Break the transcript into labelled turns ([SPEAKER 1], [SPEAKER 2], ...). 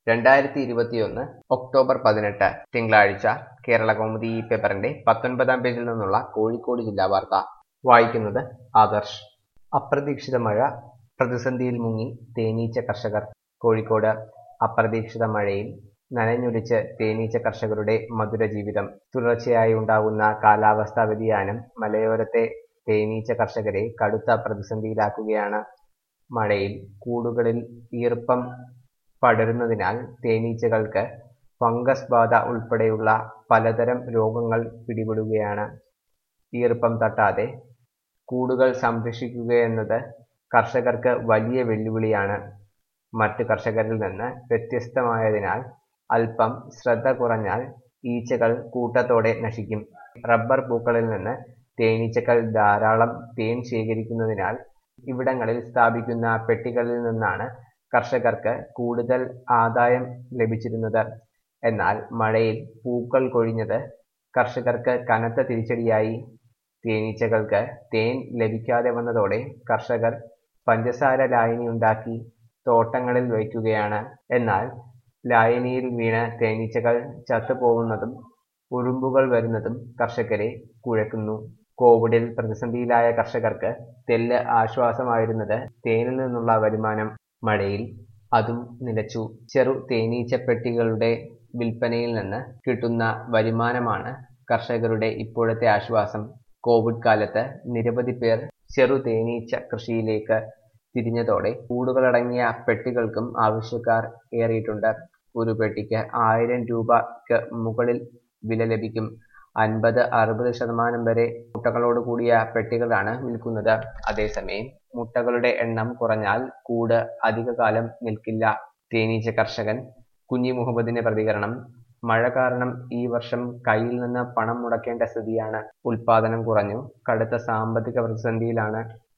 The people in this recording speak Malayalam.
[SPEAKER 1] രണ്ടായിരത്തി ഇരുപത്തിയൊന്ന് ഒക്ടോബർ പതിനെട്ട് തിങ്കളാഴ്ച കേരള കൗമുദി ഈ പേപ്പറിന്റെ പത്തൊൻപതാം പേജിൽ നിന്നുള്ള കോഴിക്കോട് ജില്ലാ വാർത്ത വായിക്കുന്നത് ആദർശ് അപ്രതീക്ഷിത മഴ പ്രതിസന്ധിയിൽ മുങ്ങി തേനീച്ച കർഷകർ കോഴിക്കോട് അപ്രതീക്ഷിത മഴയിൽ നനഞ്ഞൊലിച്ച് തേനീച്ച കർഷകരുടെ മധുര ജീവിതം തുടർച്ചയായി ഉണ്ടാകുന്ന കാലാവസ്ഥാ വ്യതിയാനം മലയോരത്തെ തേനീച്ച കർഷകരെ കടുത്ത പ്രതിസന്ധിയിലാക്കുകയാണ് മഴയിൽ കൂടുകളിൽ ഈർപ്പം പടരുന്നതിനാൽ തേനീച്ചകൾക്ക് ഫംഗസ് ബാധ ഉൾപ്പെടെയുള്ള പലതരം രോഗങ്ങൾ പിടിപെടുകയാണ് ഈർപ്പം തട്ടാതെ കൂടുകൾ സംരക്ഷിക്കുകയെന്നത് കർഷകർക്ക് വലിയ വെല്ലുവിളിയാണ് മറ്റ് കർഷകരിൽ നിന്ന് വ്യത്യസ്തമായതിനാൽ അല്പം ശ്രദ്ധ കുറഞ്ഞാൽ ഈച്ചകൾ കൂട്ടത്തോടെ നശിക്കും റബ്ബർ പൂക്കളിൽ നിന്ന് തേനീച്ചകൾ ധാരാളം തേൻ ശേഖരിക്കുന്നതിനാൽ ഇവിടങ്ങളിൽ സ്ഥാപിക്കുന്ന പെട്ടികളിൽ നിന്നാണ് കർഷകർക്ക് കൂടുതൽ ആദായം ലഭിച്ചിരുന്നത് എന്നാൽ മഴയിൽ പൂക്കൾ കൊഴിഞ്ഞത് കർഷകർക്ക് കനത്ത തിരിച്ചടിയായി തേനീച്ചകൾക്ക് തേൻ ലഭിക്കാതെ വന്നതോടെ കർഷകർ പഞ്ചസാര ലായനി ഉണ്ടാക്കി തോട്ടങ്ങളിൽ വയ്ക്കുകയാണ് എന്നാൽ ലായനിയിൽ വീണ് തേനീച്ചകൾ ചത്തുപോകുന്നതും ഉറുമ്പുകൾ വരുന്നതും കർഷകരെ കുഴക്കുന്നു കോവിഡിൽ പ്രതിസന്ധിയിലായ കർഷകർക്ക് തെല്ല് ആശ്വാസമായിരുന്നത് തേനിൽ നിന്നുള്ള വരുമാനം മഴയിൽ അതും നിലച്ചു ചെറു തേനീച്ചപ്പെട്ടികളുടെ വിൽപ്പനയിൽ നിന്ന് കിട്ടുന്ന വരുമാനമാണ് കർഷകരുടെ ഇപ്പോഴത്തെ ആശ്വാസം കോവിഡ് കാലത്ത് നിരവധി പേർ ചെറു തേനീച്ച കൃഷിയിലേക്ക് തിരിഞ്ഞതോടെ കൂടുകളടങ്ങിയ പെട്ടികൾക്കും ആവശ്യക്കാർ ഏറിയിട്ടുണ്ട് ഒരു പെട്ടിക്ക് ആയിരം രൂപയ്ക്ക് മുകളിൽ വില ലഭിക്കും അൻപത് അറുപത് ശതമാനം വരെ മുട്ടകളോട് കൂടിയ പെട്ടികളാണ് വിൽക്കുന്നത് അതേസമയം മുട്ടകളുടെ എണ്ണം കുറഞ്ഞാൽ കൂട് അധികകാലം നിൽക്കില്ല തേനീച്ച കർഷകൻ കുഞ്ഞി മുഹമ്മദിന്റെ പ്രതികരണം മഴ കാരണം ഈ വർഷം കയ്യിൽ നിന്ന് പണം മുടക്കേണ്ട സ്ഥിതിയാണ് ഉൽപാദനം കുറഞ്ഞു കടുത്ത സാമ്പത്തിക പ്രതിസന്ധിയിലാണ്